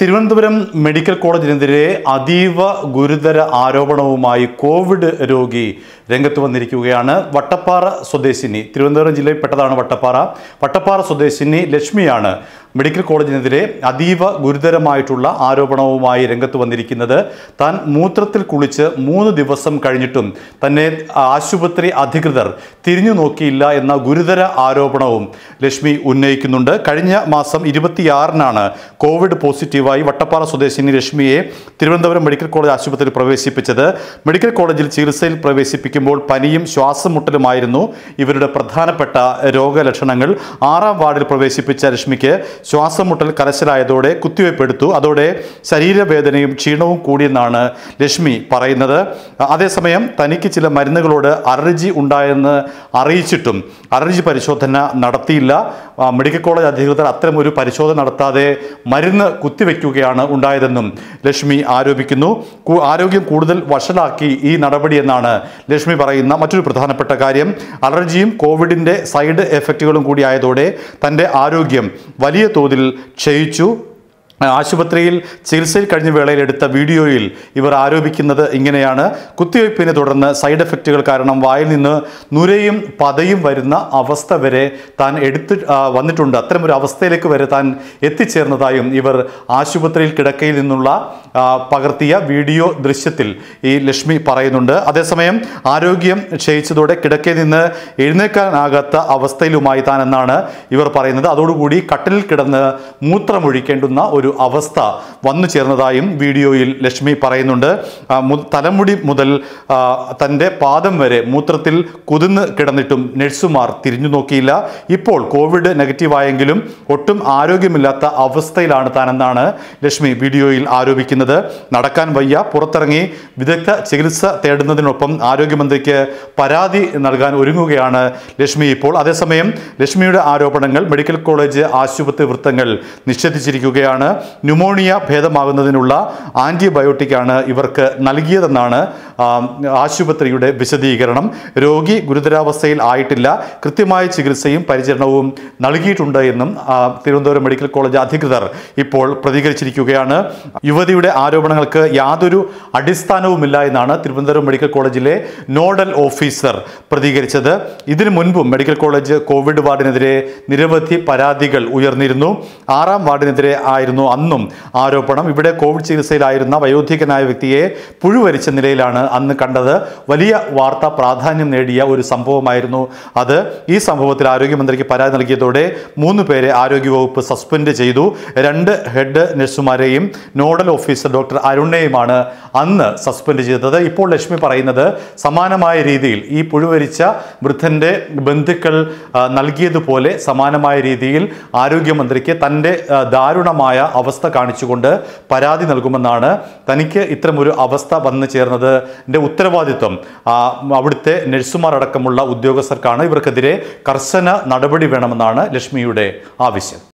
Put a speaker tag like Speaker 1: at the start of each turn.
Speaker 1: Thiruvananthapuram medical കോളേജിനെതിരെ അതീവ ഗുരുതര ആരോപണവുമായി കോവിഡ് രോഗി രംഗത്ത് വന്നിരിക്കുകയാണ് വട്ടപ്പാറ സ്വദേശിനി തിരുവനന്തപുരം ജില്ലയിൽ പെട്ടതാണ് വട്ടപ്പാറ വട്ടപ്പാറ സ്വദേശിനി ലക്ഷ്മിയാണ് മെഡിക്കൽ കോളേജിനെതിരെ അതീവ ഗുരുതരമായിട്ടുള്ള ആരോപണവുമായി രംഗത്ത് വന്നിരിക്കുന്നത് താൻ മൂത്രത്തിൽ കുളിച്ച് മൂന്ന് ദിവസം കഴിഞ്ഞിട്ടും തന്നെ ആശുപത്രി അധികൃതർ തിരിഞ്ഞു നോക്കിയില്ല എന്ന ഗുരുതര ആരോപണവും ലക്ഷ്മി ഉന്നയിക്കുന്നുണ്ട് കഴിഞ്ഞ മാസം ഇരുപത്തിയാറിനാണ് കോവിഡ് പോസിറ്റീവായി വട്ടപ്പാറ സ്വദേശിനി ലക്ഷ്മിയെ തിരുവനന്തപുരം മെഡിക്കൽ കോളേജ് ആശുപത്രിയിൽ പ്രവേശിപ്പിച്ചത് മെഡിക്കൽ കോളേജിൽ ചികിത്സയിൽ പ്രവേശിപ്പിക്കുമ്പോൾ പനിയും ശ്വാസം മുട്ടലുമായിരുന്നു ഇവരുടെ പ്രധാനപ്പെട്ട രോഗലക്ഷണങ്ങൾ ആറാം വാർഡിൽ പ്രവേശിപ്പിച്ച ലക്ഷ്മിക്ക് ശ്വാസം മുട്ടൽ കരച്ചിലായതോടെ കുത്തിവയ്പ് എടുത്തു അതോടെ ശരീരവേദനയും ക്ഷീണവും കൂടിയെന്നാണ് ലക്ഷ്മി പറയുന്നത് അതേസമയം തനിക്ക് ചില മരുന്നുകളോട് അലർജി ഉണ്ടായെന്ന് അറിയിച്ചിട്ടും അലർജി പരിശോധന നടത്തിയില്ല ആ, മെഡിക്കൽ കോളേജ് അധികൃതർ അത്തരമൊരു പരിശോധന നടത്താതെ മരുന്ന് കുത്തിവെക്കുകയാണ് ഉണ്ടായതെന്നും ലക്ഷ്മി ആരോപിക്കുന്നു കു- ആരോഗ്യം കൂടുതൽ വഷളാക്കി ഈ നടപടിയെന്നാണ് ലക്ഷ്മി പറയുന്ന മറ്റൊരു പ്രധാനപ്പെട്ട കാര്യം അലർജിയും കോവിഡിൻ്റെ സൈഡ് എഫക്റ്റുകളും കൂടി ആയതോടെ തൻ്റെ ആരോഗ്യം വലിയ തോതിൽ ക്ഷയിച്ചു ആശുപത്രിയിൽ ചികിത്സയിൽ കഴിഞ്ഞ വേളയിൽ എടുത്ത വീഡിയോയിൽ ഇവർ ആരോപിക്കുന്നത് ഇങ്ങനെയാണ് കുത്തിവയ്പ്പിനെ തുടർന്ന് സൈഡ് എഫക്റ്റുകൾ കാരണം വായിൽ നിന്ന് നുരയും പതയും വരുന്ന അവസ്ഥ വരെ താൻ എടുത്ത് ആ, വന്നിട്ടുണ്ട് അത്തരമൊരു അവസ്ഥയിലേക്ക് വരെ താൻ എത്തിച്ചേർന്നതായും ഇവർ ആശുപത്രിയിൽ കിടക്കയിൽ നിന്നുള്ള ആ, പകർത്തിയ വീഡിയോ ദൃശ്യത്തിൽ ഈ ലക്ഷ്മി പറയുന്നുണ്ട് അതേസമയം ആരോഗ്യം ക്ഷയിച്ചതോടെ കിടക്കയിൽ നിന്ന് എഴുന്നേക്കാനാകാത്ത അവസ്ഥയിലുമായി താൻ എന്നാണ് ഇവർ പറയുന്നത് അതോടുകൂടി കട്ടിലിൽ കിടന്ന് മൂത്രമൊഴിക്കേണ്ടുന്ന ഒരു അവസ്ഥ വന്നു ചേർന്നതായും വീഡിയോയിൽ ലക്ഷ്മി പറയുന്നുണ്ട് ആ, മു- തലമുടി മുതൽ ആ, തൻ്റെ പാദം വരെ മൂത്രത്തിൽ കുതിർന്ന് കിടന്നിട്ടും നഴ്സുമാർ തിരിഞ്ഞു നോക്കിയില്ല ഇപ്പോൾ കോവിഡ് നെഗറ്റീവായെങ്കിലും ഒട്ടും ആരോഗ്യമില്ലാത്ത അവസ്ഥയിലാണ് താനെന്നാണ് ലക്ഷ്മി വീഡിയോയിൽ ആരോപിക്കുന്നത് നടക്കാൻ വയ്യ പുറത്തിറങ്ങി വിദഗ്ധ ചികിത്സ തേടുന്നതിനൊപ്പം ആരോഗ്യമന്ത്രിക്ക് പരാതി നൽകാൻ ഒരുങ്ങുകയാണ് ലക്ഷ്മി ഇപ്പോൾ അതേസമയം ലക്ഷ്മിയുടെ ആരോപണങ്ങൾ മെഡിക്കൽ കോളേജ് ആശുപത്രി വൃത്തങ്ങൾ നിഷേധിച്ചിരിക്കുകയാണ് ന്യൂമോണിയ ഭേദമാകുന്നതിനുള്ള ആൻറ്റിബയോട്ടിക്കാണ് ഇവർക്ക് നൽകിയതെന്നാണ് ആ, ആശുപത്രിയുടെ വിശദീകരണം രോഗി ഗുരുതരാവസ്ഥയിൽ ആയിട്ടില്ല കൃത്യമായ ചികിത്സയും പരിചരണവും നൽകിയിട്ടുണ്ട് എന്നും ആ, തിരുവനന്തപുരം മെഡിക്കൽ കോളേജ് അധികൃതർ ഇപ്പോൾ പ്രതികരിച്ചിരിക്കുകയാണ് യുവതിയുടെ ആരോപണങ്ങൾക്ക് യാതൊരു അടിസ്ഥാനവുമില്ല എന്നാണ് തിരുവനന്തപുരം മെഡിക്കൽ കോളേജിലെ നോഡൽ ഓഫീസർ പ്രതികരിച്ചത് ഇതിനു മുൻപും മെഡിക്കൽ കോളേജ് കോവിഡ് വാർഡിനെതിരെ നിരവധി പരാതികൾ ഉയർന്നിരുന്നു ആറാം വാർഡിനെതിരെ ആയിരുന്നു അന്നും ആരോപണം ഇവിടെ കോവിഡ് ചികിത്സയിലായിരുന്ന വയോധികനായ വ്യക്തിയെ പുഴുവരിച്ച നിലയിലാണ് അന്ന് കണ്ടത് വലിയ വാർത്താ പ്രാധാന്യം നേടിയ ഒരു സംഭവമായിരുന്നു അത് ഈ സംഭവത്തിൽ ആരോഗ്യമന്ത്രിക്ക് പരാതി നൽകിയതോടെ മൂന്ന് പേരെ ആരോഗ്യവകുപ്പ് സസ്പെൻഡ് ചെയ്തു രണ്ട് ഹെഡ് നഴ്സുമാരെയും നോഡൽ ഓഫീസർ ഡോക്ടർ അരുണിനെയുമാണ് അന്ന് സസ്പെൻഡ് ചെയ്തത് ഇപ്പോൾ ലക്ഷ്മി പറയുന്നത് സമാനമായ രീതിയിൽ ഈ പുഴുവരിച്ച വൃദ്ധന്റെ ബന്ധുക്കൾ ആ, നൽകിയതുപോലെ സമാനമായ രീതിയിൽ ആരോഗ്യമന്ത്രിക്ക് തൻ്റെ ആ, ദാരുണമായ അവസ്ഥ കാണിച്ചുകൊണ്ട് പരാതി നൽകുമെന്നാണ് തനിക്ക് ഇത്തരമൊരു അവസ്ഥ വന്നു ചേർന്നത് ൻ്റെ ഉത്തരവാദിത്വം ആ, അവിടുത്തെ നഴ്സുമാർ അടക്കമുള്ള ഉദ്യോഗസ്ഥർക്കാണ് ഇവർക്കെതിരെ കർശന നടപടി വേണമെന്നാണ് ലക്ഷ്മിയുടെ ആവശ്യം